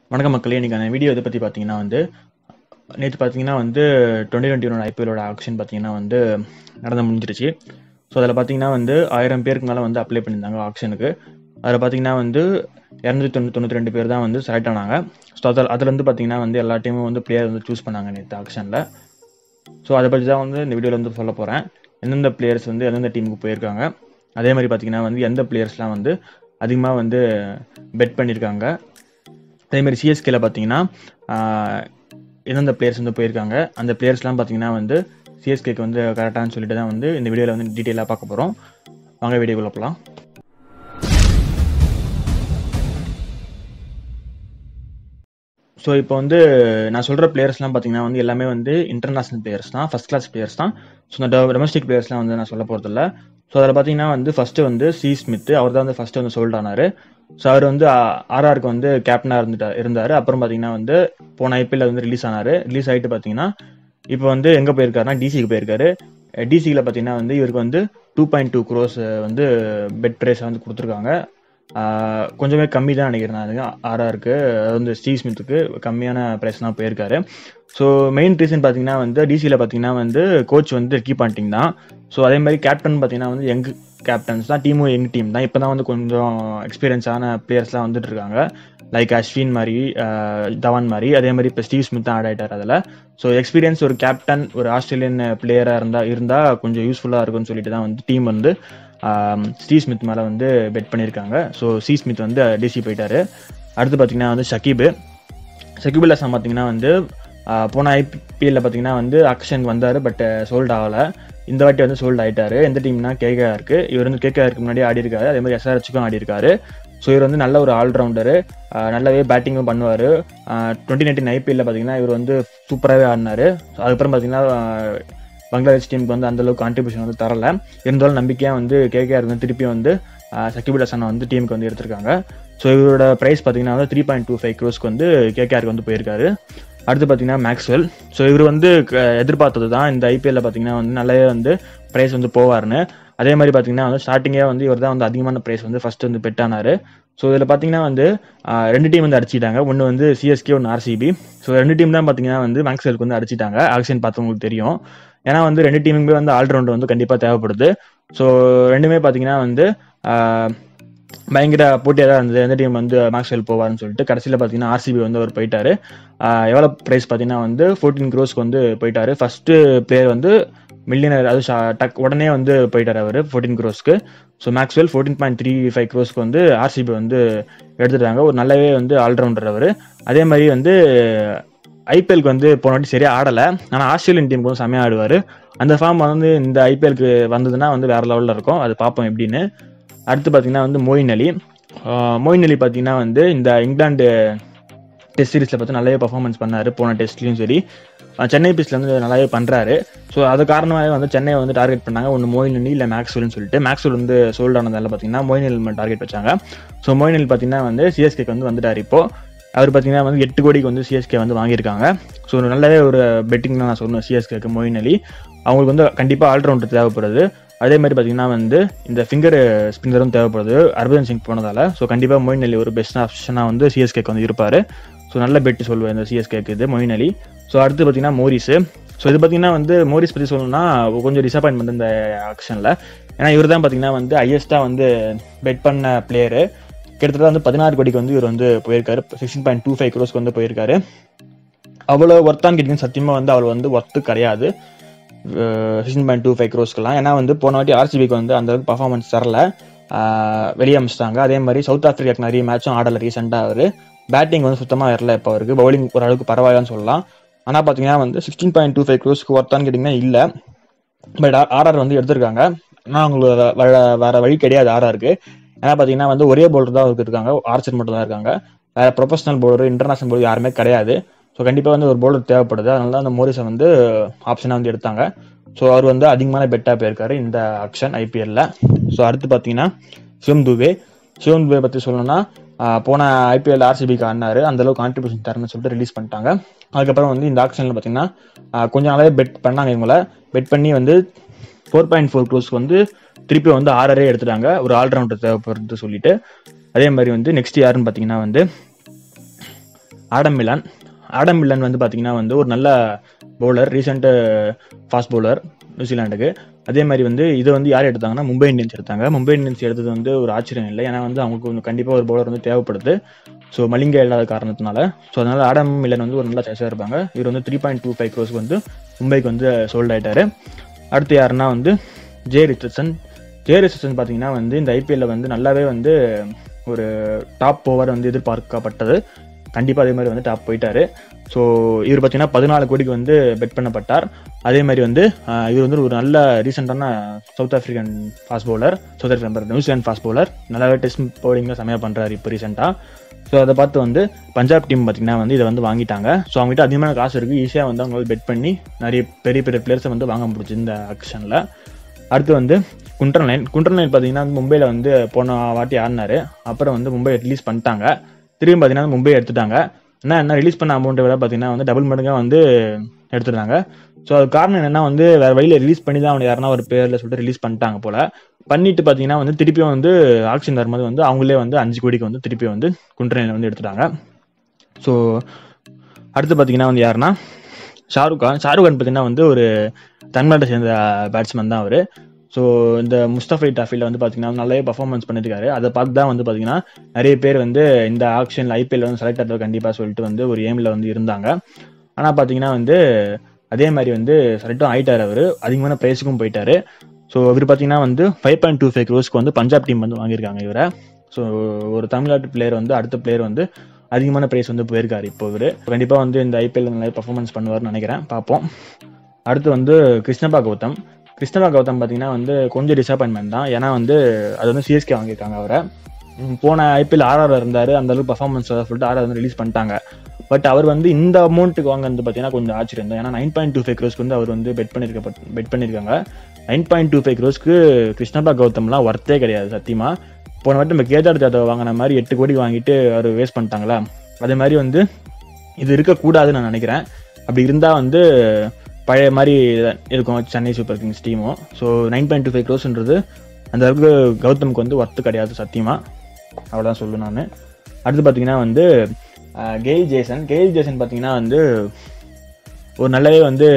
வணக்கம் மக்களே இன்னைக்கான வீடியோ இதை பற்றி பார்த்தீங்கன்னா வந்து நேற்று பார்த்தீங்கன்னா வந்து டுவெண்ட்டி டுவெண்ட்டி ஒன் ஐபிஎலோட ஆக்ஷன் பார்த்தீங்கன்னா வந்து நடந்து முடிஞ்சிருச்சு ஸோ அதில் பார்த்தீங்கன்னா வந்து ஆயிரம் பேருக்கு மேலே வந்து அப்ளை பண்ணியிருந்தாங்க ஆக்ஷனுக்கு அதில் பார்த்தீங்கன்னா வந்து இரநூத்தி தொண்ணூற்றி தொண்ணூற்றி ரெண்டு பேர் தான் வந்து செலக்ட் ஆனாங்க ஸோ அதில் அதுலேருந்து பார்த்தீங்கன்னா வந்து எல்லா டீமும் வந்து பிளேயர் வந்து சூஸ் பண்ணாங்க நேற்று ஆக்ஷனில் ஸோ அதை பற்றி தான் வந்து இந்த வீடியோவில் வந்து சொல்ல போகிறேன் எந்தெந்த பிளேயர்ஸ் வந்து எந்தெந்த டீமுக்கு போயிருக்காங்க அதே மாதிரி பார்த்தீங்கன்னா வந்து எந்த பிளேயர்ஸ்லாம் வந்து அதிகமாக வந்து பெட் பண்ணியிருக்காங்க அதேமாதிரி சிஎஸ்கேல பார்த்தீங்கன்னா ஆஹ், எந்தெந்த பிளேயர்ஸ் வந்து போயிருக்காங்க அந்த பிளேயர்ஸ்லாம் பார்த்தீங்கன்னா வந்து சிஎஸ்கேக்கு வந்து கரெக்டானு சொல்லிட்டு தான் வந்து இந்த வீடியோவில் வந்து டீட்டெயிலாக பார்க்க போகிறோம் வாங்க வீடியோக்குள்ள போகலாம் ஸோ இப்போ வந்து நான் சொல்கிற பிளேயர்ஸ்லாம் பார்த்தீங்கன்னா வந்து எல்லாமே வந்து இன்டர்நேஷனல் பிளேயர்ஸ் தான் ஃபஸ்ட் கிளாஸ் பிளேயர்ஸ் தான் ஸோ இந்த டொமஸ்டிக் பிளேயர்ஸ்லாம் வந்து நான் சொல்ல போகிறதில்ல ஸோ அதில் பார்த்தீங்கன்னா வந்து ஃபஸ்ட்டு வந்து சி ஸ்மித் அவர் தான் வந்து ஃபஸ்ட்டு வந்து சோல்ட் ஆனார் ஸோ அவர் வந்து ஆர்ஆருக்கு வந்து கேப்டனாக இருந்துட்டா இருந்தார் அப்புறம் பார்த்தீங்கன்னா வந்து போன ஐபிஎல் வந்து ரிலீஸ் ஆனார் ரிலீஸ் ஆகிட்டு பார்த்தீங்கன்னா இப்போ வந்து எங்கே போயிருக்காருன்னா டிசிக்கு போயிருக்காரு டிசியில் பார்த்தீங்கன்னா வந்து இவருக்கு வந்து டூ பாயிண்ட் டூ க்ரோஸ் வந்து பெட் ப்ரைஸ் வந்து கொடுத்துருக்காங்க ஆஹ் கொஞ்சமே கம்மி தான் நினைக்கிறேன் நான் ஆர்ஆருக்கு வந்து ஸ்டீவ் ஸ்மித்துக்கு கம்மியான ப்ரைஸ் தான் போயிருக்காரு ஸோ மெயின் ரீசன் பார்த்தீங்கன்னா வந்து டிசியில் பார்த்தீங்கன்னா வந்து கோச் வந்து கீப் பண்ணிட்டிங் தான் ஸோ அதே மாதிரி கேப்டன் பார்த்தீங்கன்னா வந்து யங் கேப்டன்ஸ் தான் டீமும் யங் டீம் தான் இப்போ தான் வந்து கொஞ்சம் எக்ஸ்பீரியன்ஸான பிளேயர்ஸ்லாம் வந்துட்டு இருக்காங்க லைக் அஸ்வின் மாதிரி ஆஹ் தவான் மாதிரி அதே மாதிரி இப்போ ஸ்டீவ் ஸ்மித் தான் ஆட் ஆயிட்டார் அதில் ஸோ எக்ஸ்பீரியன்ஸ் ஒரு கேப்டன் ஒரு ஆஸ்திரேலியன் பிளேயராக இருந்தால் இருந்தால் கொஞ்சம் யூஸ்ஃபுல்லாக இருக்கும்னு சொல்லிட்டு தான் வந்து டீம் வந்து ஆம், ஸ்டீவ் ஸ்மித் மேலே வந்து பெட் பண்ணியிருக்காங்க ஸோ சி ஸ்மித் வந்து டிசி போயிட்டாரு அடுத்து பார்த்தீங்கன்னா வந்து ஷக்கீபு ஷக்கீப் அல் ஹசன் பார்த்தீங்கன்னா வந்து ஆஹ், போன ஐபிஎல்ல பார்த்தீங்கன்னா வந்து அக்ஷன் வந்தார் பட் சோல்ட் ஆகலை இந்த வாட்டி வந்து சோல்ட் ஆயிட்டாரு எந்த டீம்னா கேகேஆருக்கு இவர் வந்து கேகேஆருக்கு முன்னாடி ஆடி இருக்காரு அதே மாதிரி எஸ்ஆர்ஹெச்சுக்கும் ஆடி இருக்காரு ஸோ இவர் வந்து நல்ல ஒரு ஆல்ரவுண்டரு நல்லாவே பேட்டிங்கும் பண்ணுவார் டுவெண்ட்டி நைன்டீன் ஐபிஎல்ல பார்த்தீங்கன்னா இவர் வந்து சூப்பராகவே ஆடினார் அதுக்கப்புறம் பார்த்தீங்கன்னா ஆஹ், பங்களாதேஷ் டீமுக்கு வந்து அந்த அளவுக்கு கான்ட்ரிபியூஷன் வந்து தரல இருந்தாலும் நம்பிக்கையாக வந்து கேகேஆர் வந்து திருப்பி வந்து சக்கிபுல் ஹசனை வந்து டீமுக்கு வந்து எடுத்திருக்காங்க ஸோ இவரோட ப்ரைஸ் பார்த்தீங்கன்னா வந்து த்ரீ பாயிண்ட் டூ ஃபைவ் க்ரோஸ்க்கு வந்து கேகேஆருக்கு வந்து போயிருக்காரு அடுத்து பார்த்தீங்கன்னா மேக்ஸ்வெல் ஸோ இவர் வந்து க- எதிர்பார்த்தது தான் இந்த ஐபிஎல்ல பார்த்தீங்கன்னா வந்து நல்லாவே வந்து ப்ரைஸ் வந்து போவார்னு அதே மாதிரி பார்த்தீங்கன்னா வந்து ஸ்டார்டிங்கே வந்து இவர் தான் வந்து அதிகமான ப்ரைஸ் வந்து ஃபர்ஸ்ட் வந்து பெட்டானார் ஸோ இதில் பார்த்தீங்கன்னா வந்து ஆஹ், ரெண்டு டீம் வந்து அடிச்சிட்டாங்க ஒன்று வந்து சிஎஸ்கே ஒன்று ஆர்சிபி ஸோ ரெண்டு டீம் தான் பார்த்தீங்கன்னா வந்து மேக்ஸ்வெலுக்கு வந்து அடிச்சிட்டாங்க ஆக்ஷன் பார்த்தவங்களுக்கு தெரியும் ஏன்னா வந்து ரெண்டு டீமுக்குமே வந்து ஆல்ரவுண்டர் வந்து கண்டிப்பாக தேவைப்படுது ஸோ ரெண்டுமே பார்த்தீங்கன்னா வந்து ஆஹ், பயங்கர போட்டியாக தான் இருந்தது எந்த டீம் வந்து மேக்ஸ்வெல் போவார்னு சொல்லிட்டு கடைசியில் பார்த்தீங்கன்னா ஆர்சிபி வந்து அவர் போயிட்டாரு ஆஹ், எவ்வளோ ப்ரைஸ் பார்த்தீங்கன்னா வந்து ஃபோர்டீன் க்ரோஸ்க்கு வந்து போயிட்டாரு ஃபர்ஸ்ட் பிளேயர் வந்து மில்லியனர் அது ஷா- டக் உடனே வந்து போயிட்டார் அவர் ஃபோர்டீன் க்ரோஸ்க்கு so Maxwell fourteen point three five க்ரோஸ்க்கு வந்து ஆர்சிபி வந்து எடுத்துட்டாங்க ஒரு நல்லாவே வந்து ஆல்ரவுண்டர் அவர் அதே மாதிரி வந்து ஐபிஎல்க்கு வந்து போன வாட்டி சரியா ஆடலை ஆனால் ஆஸ்திரேலியன் டீமுக்கு வந்து செம்மையாக ஆடுவார் அந்த ஃபார்ம் வந்து இந்த ஐபிஎல்க்கு வந்ததுன்னா வந்து வேற லெவலில் இருக்கும் அது பார்ப்போம் எப்படின்னு அடுத்து பார்த்தீங்கன்னா வந்து மோயின் அலி ஆஹ் மோயின் அலி பார்த்தீங்கன்னா வந்து இந்த இங்கிலாந்து டெஸ்ட் சீரிஸில் பார்த்து நல்லாவே பர்ஃபார்மன்ஸ் பண்ணாரு போன டெஸ்ட்லையும் சரி அஹ் சென்னை பீஸில் வந்து நல்லாவே பண்ணுறாரு ஸோ அது காரணமாகவே வந்து சென்னையை வந்து டார்கெட் பண்ணாங்க ஒன்று மோயின் அலி இல்லை மேக்ஸ்வெல்னு சொல்லிட்டு மேக்ஸ்வெல் வந்து சோல்ட் ஆனதால பார்த்தீங்கன்னா மோயின் அலி டார்கெட் வச்சாங்க ஸோ மோயின் அலி பார்த்தீங்கன்னா வந்து சிஎஸ்கேக்கு வந்து வந்துட்டார் இப்போ அவர் பார்த்தீங்கன்னா வந்து எட்டு கோடிக்கு வந்து சிஎஸ்கே வந்து வாங்கியிருக்காங்க ஸோ நல்லாவே ஒரு பெட்டிங் தான் நான் சொன்னேன் சிஎஸ்கேக்கு மொயின் அலி அவங்களுக்கு வந்து கண்டிப்பாக ஆல்ரவுண்டர் தேவைப்படுது அதே மாதிரி பார்த்தீங்கன்னா வந்து இந்த ஃபிங்கர் ஸ்பின்னரும் தேவைப்படுது ஹர்பஜன் சிங் போனதால ஸோ கண்டிப்பாக மொயின் அலி ஒரு பெஸ்ட் ஆப்ஷனாக வந்து சிஎஸ்கேக்கு வந்து இருப்பார் ஸோ நல்ல பெட்டு சொல்லுவேன் இந்த சிஎஸ்கேக்கு இது மொயின் அலி ஸோ அடுத்து பார்த்தீங்கன்னா மோரிஸ் ஸோ இது பார்த்தீங்கன்னா வந்து மோரிஸ் பற்றி சொல்லணும்னா கொஞ்சம் டிசப்பாயின்மெண்ட் இந்த ஆக்ஷனில் ஏன்னா இவர் தான் பார்த்தீங்கன்னா வந்து ஹையஸ்ட்டாக வந்து பெட் பண்ண பிளேயரு கிட்டத்தட்ட வந்து பதினாறு கோடிக்கு வந்து இவர் வந்து போயிருக்காரு சிக்ஸ்டீன் பாயிண்ட் டூ ஃபைவ் க்ரோஸ்க்கு வந்து போயிருக்காரு அவ்வளோ ஒர்த்தான்னு கேட்டிங்கன்னா சத்தியமாக வந்து அவர் வந்து ஒர்த்து கிடையாது சிக்ஸ்டீன் பாயிண்ட் டூ ஃபைவ் க்ரோஸ்க்கெலாம் ஏன்னா வந்து போன வாட்டி ஆர்சிபிக்கு வந்து அந்த அளவுக்கு பர்ஃபார்மன்ஸ் தரல ஆஹ் வெளியே அமிச்சிட்டாங்க அதே மாதிரி சவுத் ஆஃப்ரிக்காக்கு நிறைய மேட்சும் ஆடலை ரீசெண்டாக அவர் பேட்டிங் வந்து சுத்தமாக வரல இப்போ அவருக்கு பவுலிங் ஓரளவுக்கு பரவாயில்லன்னு சொல்லலாம் ஆனால் பார்த்தீங்கன்னா வந்து சிக்ஸ்டீன் பாயிண்ட் டூ ஃபைவ் க்ரோஸ்க்கு ஒர்த்தான்னு கேட்டிங்கன்னா இல்லை பட் ஆர்ஆர் வந்து எடுத்திருக்காங்க ஆனால் அவங்களுக்கு வ- வ- வேற வழி கிடையாது ஆர்ஆருக்கு ஏன்னா பார்த்தீங்கன்னா வந்து ஒரே பவுலர் தான் அவருக்கு இருக்காங்க ஆர்ச்சர் மட்டும் தான் இருக்காங்க வேற ப்ரொஃபஷனல் பவுலர் இன்டர்நேஷனல் பவுலர் யாருமே கிடையாது ஸோ கண்டிப்பாக வந்து ஒரு பவுலர் தேவைப்படுது அதனால தான் அந்த மோரிஸை வந்து ஆப்ஷனாக வந்து எடுத்தாங்க ஸோ அவர் வந்து அதிகமான பெட்டாக போயிருக்காரு இந்த ஆக்ஷன் ஐபிஎல்ல ஸோ அடுத்து பார்த்தீங்கன்னா சிவம் துபே சிவம் துபே பற்றி சொல்லணும்னா ஆஹ் போன ஐபிஎல் ஆர்சிபிக்கு ஆடினாரு அந்த அளவுக்கு கான்ட்ரிபியூஷன் தரணும்னு சொல்லிட்டு ரிலீஸ் பண்ணிட்டாங்க அதுக்கப்புறம் வந்து இந்த ஆக்ஷனில் பார்த்தீங்கன்னா ஆஹ் கொஞ்ச நாளாவே பெட் பண்ணாங்க இவங்கள பெட் பண்ணி வந்து ஃபோர் பாயிண்ட் ஃபோர் க்ரோஸ்க்கு வந்து திருப்பி வந்து ஆறரே எடுத்துட்டாங்க ஒரு ஆல்ரவுண்டர் தேவைப்படுறது சொல்லிட்டு அதே மாதிரி வந்து நெக்ஸ்ட் யாருன்னு பார்த்தீங்கன்னா வந்து ஆடம் மிலான் ஆடம் மில்லன் வந்து பார்த்தீங்கன்னா வந்து ஒரு நல்ல பவுலர் ரீசெண்ட் ஃபாஸ்ட் பவுலர் நியூசிலாண்டுக்கு அதே மாதிரி வந்து இதை வந்து யார் எடுத்தாங்கன்னா மும்பை இந்தியன்ஸ் எடுத்தாங்க மும்பை இந்தியன்ஸ் எடுத்தது வந்து ஒரு ஆச்சரியம் இல்லை ஏன்னா வந்து அவங்களுக்கு வந்து கண்டிப்பாக ஒரு பவுலர் வந்து தேவைப்படுது ஸோ மலிங்க இல்லாத காரணத்தினால ஸோ அதனால ஆடம் மில்லன் வந்து ஒரு நல்ல சாய்ஸாக இருப்பாங்க இவர் வந்து த்ரீ பாயிண்ட் டூ ஃபைவ் க்ரோஸ்க்கு வந்து மும்பைக்கு வந்து சோல்ட் ஆயிட்டாரு அடுத்து யாருன்னா வந்து ஜே ரிச்சர்சன் ஜே ரிச்சர்சன் பார்த்தீங்கன்னா வந்து இந்த ஐபிஎல்ல வந்து நல்லாவே வந்து ஒரு டாப் ஓவர் வந்து எதிர்பார்க்கப்பட்டது கண்டிப்பாக அதே மாதிரி வந்து டாப் போயிட்டாரு ஸோ இவர் பார்த்தீங்கன்னா பதினாலு கோடிக்கு வந்து பெட் பண்ணப்பட்டார் அதே மாதிரி வந்து ஆஹ், இவர் வந்து ஒரு நல்ல ரீசெண்டான South African fast bowler South African New Zealand fast bowler நல்லாவே டெஸ்ட் பவுலிங்கில் செமையாக பண்ணுறாரு இப்போ ரீசெண்டாக ஸோ அதை பார்த்து வந்து பஞ்சாப் டீம் பார்த்தீங்கன்னா வந்து இதை வந்து வாங்கிட்டாங்க ஸோ அவங்ககிட்ட அதிகமான காசு இருக்குது ஈஸியாக வந்து அவங்களால பெட் பண்ணி நிறைய பெரிய பெரிய பிளேயர்ஸை வந்து வாங்க முடிச்சு இந்த ஆக்ஷனில் அடுத்து வந்து குண்ட்ரன் லைன் குண்ட்ரன் லைன் பார்த்தீங்கன்னா வந்து மும்பையில் வந்து போன வாட்டி ஆடினாரு அப்புறம் வந்து மும்பை ரிலீஸ் பண்ணிட்டாங்க திரும்பி பார்த்தீங்கன்னா மும்பை எடுத்துட்டாங்க என்ன என்ன ரிலீஸ் பண்ண அமௌண்ட்டை விட பார்த்தீங்கன்னா வந்து டபுள் மடங்காக வந்து எடுத்துட்டாங்க ஸோ அது காரணம் என்னன்னா வந்து வேற வழியில் ரிலீஸ் பண்ணி தான் அவனை யாருன்னா ஒரு பேரில் சொல்லிட்டு ரிலீஸ் பண்ணிட்டாங்க போல பண்ணிட்டு பார்த்தீங்கன்னா வந்து திருப்பியும் வந்து ஆக்ஷன் தரும்போது வந்து அவங்களே வந்து அஞ்சு கோடிக்கு வந்து திருப்பி வந்து குண்ட்ரன் வந்து எடுத்துட்டாங்க ஸோ அடுத்து பார்த்தீங்கன்னா வந்து யாருன்னா ஷாருக் கான் ஷாருக் கான் பார்த்தீங்கன்னா வந்து ஒரு தமிழ்நாட்டை சேர்ந்த பேட்ஸ்மேன் தான் அவர் ஸோ இந்த முஸ்தஃபை டாஃபியில் வந்து பார்த்தீங்கன்னா நல்லாவே பர்ஃபார்மன்ஸ் பண்ணிருக்காரு அதை பார்த்து தான் வந்து பார்த்தீங்கன்னா நிறைய பேர் வந்து இந்த ஆக்ஷனில் ஐபிஎல் வந்து செலக்ட் ஆகிறது கண்டிப்பாக சொல்லிட்டு வந்து ஒரு ஏமில் வந்து இருந்தாங்க ஆனால் பார்த்தீங்கன்னா வந்து அதே மாதிரி வந்து செலக்டும் ஆயிட்டார் அவர் அதிகமான ப்ரைஸுக்கும் போயிட்டாரு ஸோ இவர் பார்த்தீங்கன்னா வந்து ஃபைவ் பாயிண்ட் டூ ஃபைவ் க்ரோஸ்க்கு வந்து பஞ்சாப் டீம் வந்து வாங்கியிருக்காங்க இவரை ஸோ ஒரு தமிழ்நாட்டு பிளேயர் வந்து அடுத்த பிளேயர் வந்து அதிகமான ப்ரைஸ் வந்து போயிருக்காரு இப்போ இவர் கண்டிப்பாக வந்து இந்த ஐபிஎல் நல்லா பர்ஃபார்மன்ஸ் பண்ணுவார்னு நினைக்கிறேன் பார்ப்போம் அடுத்து வந்து கிருஷ்ணபா கௌதம் கிருஷ்ணபா கௌதம் பார்த்தீங்கன்னா வந்து கொஞ்சம் டிசப்பாயின்மெண்ட் தான் ஏன்னா வந்து அது வந்து சிஎஸ்கே வாங்கியிருக்காங்க அவரை ம், போன ஐபிஎல் ஆர்ஆர் இருந்தார் அந்த அளவுக்கு பர்ஃபார்மன்ஸ் சொல்லிட்டு ஆர்ஆர் வந்து ரிலீஸ் பண்ணிட்டாங்க பட் அவர் வந்து இந்த அமௌண்ட்டுக்கு வாங்குறது பார்த்தீங்கன்னா கொஞ்சம் ஆச்சரியம் தான் ஏன்னா நைன் பாயிண்ட் டூ ஃபைவ் க்ரோஸ்க்கு வந்து அவர் வந்து பெட் பண்ணிருக்க பெட் பண்ணியிருக்காங்க நைன் பாயிண்ட் டூ ஃபைவ் க்ரோஸ்க்கு கிருஷ்ணபா கௌதம்லாம் ஒர்த்தே கிடையாது சத்தியமா போன வாட்டி நம்ம கேதார் ஜாதவ் வாங்கின மாதிரி எட்டு கோடி வாங்கிட்டு அவர் வேஸ்ட் பண்ணிட்டாங்களா அதே மாதிரி வந்து இது இருக்கக்கூடாதுன்னு நான் நினைக்கிறேன் அப்படி இருந்தால் வந்து பழைய மாதிரி இருக்கும் சென்னை சூப்பர் கிங்ஸ் டீமும் so nine point two five க்ரோஸ்ன்றது அந்த அளவுக்கு கௌதமுக்கு வந்து ஒர்த்து கிடையாது சத்தியமாக அவ்வளோதான் சொல்லு நான் அடுத்து பார்த்தீங்கன்னா வந்து அஹ், கெயில் ஜேசன் கெயில் ஜேசன் பார்த்தீங்கன்னா வந்து ஒரு நல்லாவே வந்து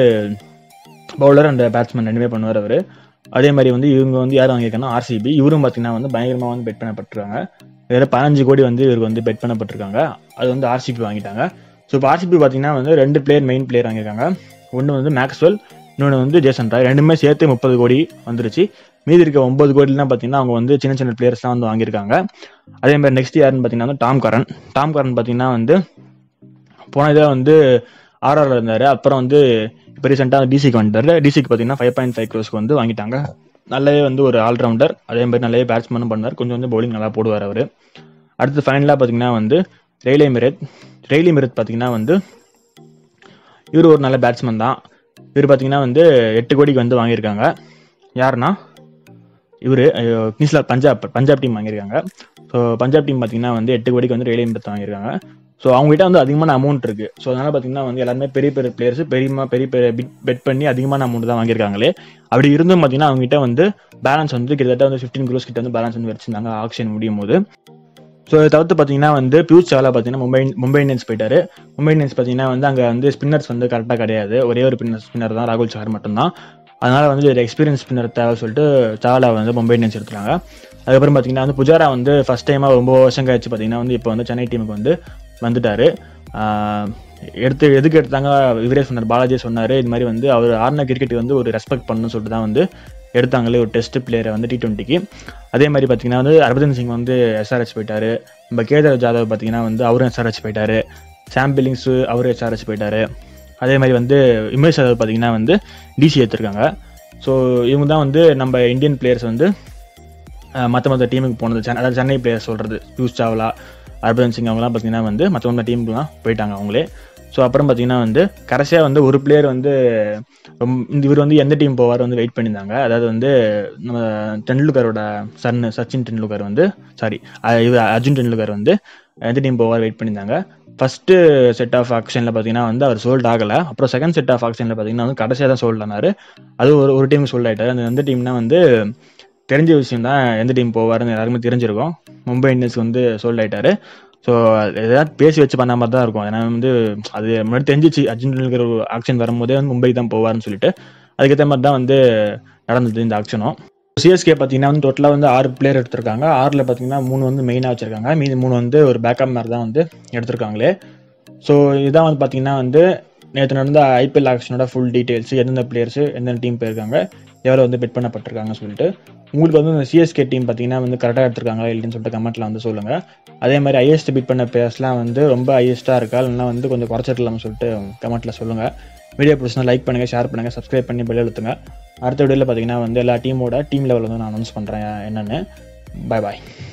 பவுலர் அண்ட் பேட்ஸ்மேன் ரெண்டுமே பண்ணுவார் அவர் அதே மாதிரி வந்து இவங்க வந்து யார் வாங்கியிருக்காங்கன்னா ஆர்சிபி இவரும் பார்த்தீங்கன்னா வந்து பயங்கரமாக வந்து பெட் பண்ணப்பட்டிருக்காங்க வேற பதினஞ்சு கோடி வந்து இவருக்கு வந்து பெட் பண்ணப்பட்டிருக்காங்க அது வந்து ஆர்சிபி வாங்கிட்டாங்க ஸோ இப்போ ஆர்சிபி பார்த்தீங்கன்னா வந்து ரெண்டு பிளேயர் மெயின் பிளேயர் வாங்கியிருக்காங்க ஒன்று வந்து மேக்ஸ்வெல் இன்னொன்று வந்து ஜேசன் ராய் ரெண்டுமே சேர்த்து முப்பது கோடி வந்துருச்சு மீதி இருக்க ஒன்பது கோடிலாம் பார்த்தீங்கன்னா அவங்க வந்து சின்ன சின்ன பிளேயர்ஸ்லாம் வந்து வாங்கியிருக்காங்க அதே மாதிரி நெக்ஸ்ட் யாருன்னு பார்த்தீங்கன்னா வந்து டாம் கரன் டாம் கரன் பார்த்தீங்கன்னா வந்து போன இதில் வந்து ஆர்ஆர் இருந்தார் அப்புறம் வந்து இப்போ ரீசெண்டாக டிசிக்கு வந்துட்டாரு டிசிக்கு பார்த்தீங்கன்னா ஃபைவ் பாயிண்ட் ஃபைவ் க்ரோஸ்க்கு வந்து வாங்கிட்டாங்க நல்லாவே வந்து ஒரு ஆல்ரவுண்டர் அதே மாதிரி நல்லாவே பேட்ஸ்மேனும் பண்ணார் கொஞ்சம் வந்து பவுலிங் நல்லா போடுவார் அவர் அடுத்து ஃபைனலாக பார்த்தீங்கன்னா வந்து ரெய்லே மிரத் ரெய்லி மிரத் பார்த்தீங்கன்னா வந்து இவர் ஒரு நல்ல பேட்ஸ்மேன் தான் இவர் பார்த்தீங்கன்னா வந்து எட்டு கோடிக்கு வந்து வாங்கியிருக்காங்க யாருன்னா இவர் கிங்ஸ்ல பஞ்சாப் பஞ்சாப் டீம் வாங்கியிருக்காங்க ஸோ பஞ்சாப் டீம் பார்த்தீங்கன்னா வந்து எட்டு கோடிக்கு வந்து ரெய்லே மிரத் வாங்கியிருக்காங்க ஸோ அவங்ககிட்ட வந்து அதிகமான அமௌண்ட் இருக்கு ஸோ அதனால பார்த்தீங்கன்னா வந்து எல்லாருமே பெரிய பெரிய பிளேயர்ஸ் பெரியமா பெரிய பெரிய பிட் பெட் பண்ணி அதிகமான அமௌண்ட் தான் வாங்கியிருக்காங்களே அப்படி இருந்தும் பார்த்தீங்கன்னா அவங்ககிட்ட வந்து பேலன்ஸ் வந்து கிட்டத்தட்ட வந்து ஃபிஃப்டீன் க்ரோஸ் கிட்ட வந்து பேலன்ஸ் வந்து வச்சிருந்தாங்க ஆக்ஷன் முடியும் போது ஸோ இதை தவிர்த்து பார்த்தீங்கன்னா வந்து பியூஷ் சாவ்லா பார்த்தீங்கன்னா மும்பை மும்பை இந்தியன்ஸ் போயிட்டாரு மும்பை இந்தியன்ஸ் பார்த்தீங்கன்னா வந்து அங்கே வந்து ஸ்பின்னர்ஸ் வந்து கரெக்டாக கிடையாது ஒரே ஒரு ஸ்பின்னர் ஸ்பின்னர் தான் ராகுல் சஹர் மட்டும்தான் அதனால வந்து ஒரு எக்ஸ்பீரியன்ஸ் ஸ்பின்னர் தேவை சொல்லிட்டு சாவ்லா வந்து மும்பை இந்தியன்ஸ் எடுத்துட்டாங்க அதுக்கப்புறம் பார்த்தீங்கன்னா வந்து புஜாரா வந்து ஃபர்ஸ்ட் டைமாக ரொம்ப வருஷம் கழிச்சு பார்த்தீங்கன்னா வந்து இப்போ வந்து சென்னை டீமுக்கு வந்து வந்துட்டாரு ஆஹ் எடுத்து எதுக்கு எடுத்தாங்க இவரே சொன்னார் பாலாஜி சொன்னார் இது மாதிரி வந்து அவர் ஆடின கிரிக்கெட்டுக்கு வந்து ஒரு ரெஸ்பெக்ட் பண்ணணும்னு சொல்லிட்டு தான் வந்து எடுத்தாங்களே ஒரு டெஸ்ட் பிளேயரை வந்து டி டுவெண்ட்டிக்கு அதே மாதிரி பார்த்தீங்கன்னா வந்து ஹர்பஜன் சிங் வந்து எஸ்ஆர்ஹெச் போயிட்டாரு நம்ம கேதார் ஜாதவ் பார்த்தீங்கன்னா வந்து அவரும் எஸ்ஆர்ஹெச் போயிட்டாரு சாம் பில்லிங்ஸ் அவரும் எஸ்ஆர்ஹெச் போயிட்டாரு அதே மாதிரி வந்து இமேஷ் யாதவ் பார்த்தீங்கன்னா வந்து டிசி எடுத்திருக்காங்க ஸோ இவங்க தான் வந்து நம்ம இந்தியன் பிளேயர்ஸ் வந்து மற்ற மற்ற டீமுக்கு போனது சென்னை அதாவது சென்னை பிளேயர் சொல்கிறது பியூஷ் சாவ்லா ஹர்பஜன் சிங் அவங்கலாம் பார்த்தீங்கன்னா வந்து மற்ற மற்ற டீமுக்குலாம் போயிட்டாங்க அவங்களே ஸோ அப்புறம் பார்த்தீங்கன்னா வந்து கடைசியாக வந்து ஒரு பிளேயர் வந்து ரொம்ப இந்த இவர் வந்து எந்த டீம் போவார் வந்து வெயிட் பண்ணியிருந்தாங்க அதாவது வந்து நம்ம டெண்டுல்கரோட சன் சச்சின் டெண்டுல்கர் வந்து சாரி இவர் அர்ஜுன் டெண்டுல்கர் வந்து எந்த டீம் போவார் வெயிட் பண்ணியிருந்தாங்க ஃபர்ஸ்ட் செட் ஆஃப் ஆக்ஷனில் பார்த்தீங்கன்னா வந்து அவர் சோல்ட் ஆகலை அப்புறம் செகண்ட் செட் ஆஃப் ஆக்ஷனில் பார்த்தீங்கன்னா வந்து கடைசியாக தான் சோல்ட் ஆனார் அது ஒரு ஒரு டீமுக்கு சோல்ட் ஆயிட்டாரு அந்த எந்த டீம்னா வந்து தெரிஞ்ச விஷயம் தான் எந்த டீம் போவாருன்னு எல்லாருக்குமே தெரிஞ்சிருக்கும் மும்பை இந்தியன்ஸ் வந்து சோல்ட் ஆயிட்டாரு ஸோ எதாவது பேசி வச்சு பண்ண மாதிரி தான் இருக்கும் ஏன்னா வந்து அது முன்னாடி தெரிஞ்சிச்சு அர்ஜுன் டெண்டுல்கர் ஆக்ஷன் வரும்போதே வந்து மும்பை தான் போவார்னு சொல்லிட்டு அதுக்கேற்ற மாதிரி தான் வந்து நடந்தது இந்த ஆக்ஷனும் சிஎஸ்கே பார்த்தீங்கன்னா வந்து டோட்டலாக வந்து ஆறு பிளேயர் எடுத்திருக்காங்க ஆறில் பார்த்தீங்கன்னா மூணு வந்து மெயினாக வச்சிருக்காங்க மீதி மூணு வந்து ஒரு பேக்கப் மாதிரி தான் வந்து எடுத்திருக்காங்களே ஸோ இதான் வந்து பார்த்தீங்கன்னா வந்து நேற்று நடந்த ஐபிஎல் ஆக்ஷனோட ஃபுல் டீட்டெயில்ஸ் எந்தெந்த பிளேயர்ஸ் எந்தெந்த டீம் போயிருக்காங்க எவ்வளோ வந்து பெட் பண்ணப்பட்டிருக்காங்க சொல்லிட்டு உங்களுக்கு வந்து இந்த சிஎஸ்கே டீம் பார்த்தீங்கன்னா வந்து கரெக்டாக எடுத்திருக்காங்களா இல்லைன்னு சொல்லிட்டு கமெண்ட்டில் வந்து சொல்லுங்கள் அதே மாதிரி ஹையஸ்ட் பிட் பண்ண பிளேயர்ஸ்லாம் வந்து ரொம்ப ஹையஸ்ட்டாக இருக்கா இல்லைனா வந்து கொஞ்சம் குறைச்சிருக்கலாம்னு சொல்லிட்டு கமெண்ட்டில் சொல்லுங்கள் வீடியோ பிடிச்சினா லைக் பண்ணுங்கள் ஷேர் பண்ணுங்கள் சப்ஸ்கிரைப் பண்ணி பெல் அழுத்துங்க அடுத்த வீடியோவில் பார்த்தீங்கன்னா வந்து எல்லா டீமோட டீம் லெவல் வந்து நான் அனௌன்ஸ் பண்ணுறேன் என்னென்னு பாய் பாய்